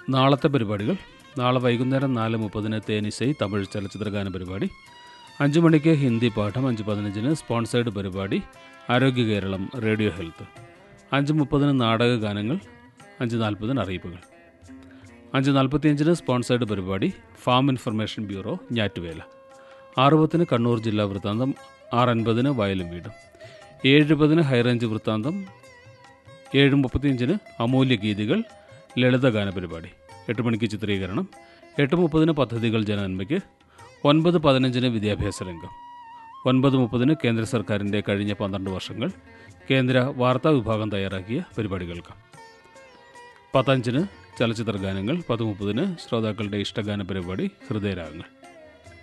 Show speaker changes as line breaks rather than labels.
നാളത്തെ പരിപാടികൾ നാളെ വൈകുന്നേരം നാല് മുപ്പതിന് തേനിസൈ തമിഴ് ചലച്ചിത്രഗാന പരിപാടി അഞ്ച് മണിക്ക് ഹിന്ദി പാഠം അഞ്ച് പതിനഞ്ചിന് സ്പോൺസേഡ് പരിപാടി ആരോഗ്യ കേരളം റേഡിയോ ഹെൽത്ത് അഞ്ച് മുപ്പതിന് നാടക ഗാനങ്ങൾ അഞ്ച് നാൽപ്പതിന് അറിയിപ്പുകൾ അഞ്ച് നാൽപ്പത്തിയഞ്ചിന് സ്പോൺസേഡ് പരിപാടി ഫാം ഇൻഫർമേഷൻ ബ്യൂറോ ഞാറ്റുവേല ആറ് പത്തിന് കണ്ണൂർ ജില്ലാ വൃത്താന്തം ആറ് അൻപതിന് വയലും വീടും ഏഴ് ഇരുപതിന് ഹൈറേഞ്ച് വൃത്താന്തം ഏഴ് മുപ്പത്തിയഞ്ചിന് അമൂല്യ ഗീതികൾ ലളിതഗാന പരിപാടി എട്ട് മണിക്ക് ചിത്രീകരണം എട്ട് മുപ്പതിന് പദ്ധതികൾ ജനനന്മയ്ക്ക് ഒൻപത് പതിനഞ്ചിന് വിദ്യാഭ്യാസ രംഗം ഒൻപത് മുപ്പതിന് കേന്ദ്ര സർക്കാരിൻ്റെ കഴിഞ്ഞ പന്ത്രണ്ട് വർഷങ്ങൾ കേന്ദ്ര വാർത്താ വിഭാഗം തയ്യാറാക്കിയ പരിപാടികൾക്ക് പത്തഞ്ചിന് ചലച്ചിത്ര ഗാനങ്ങൾ പത്ത് മുപ്പതിന് ശ്രോതാക്കളുടെ ഇഷ്ടഗാന പരിപാടി ഹൃദയരാഗങ്ങൾ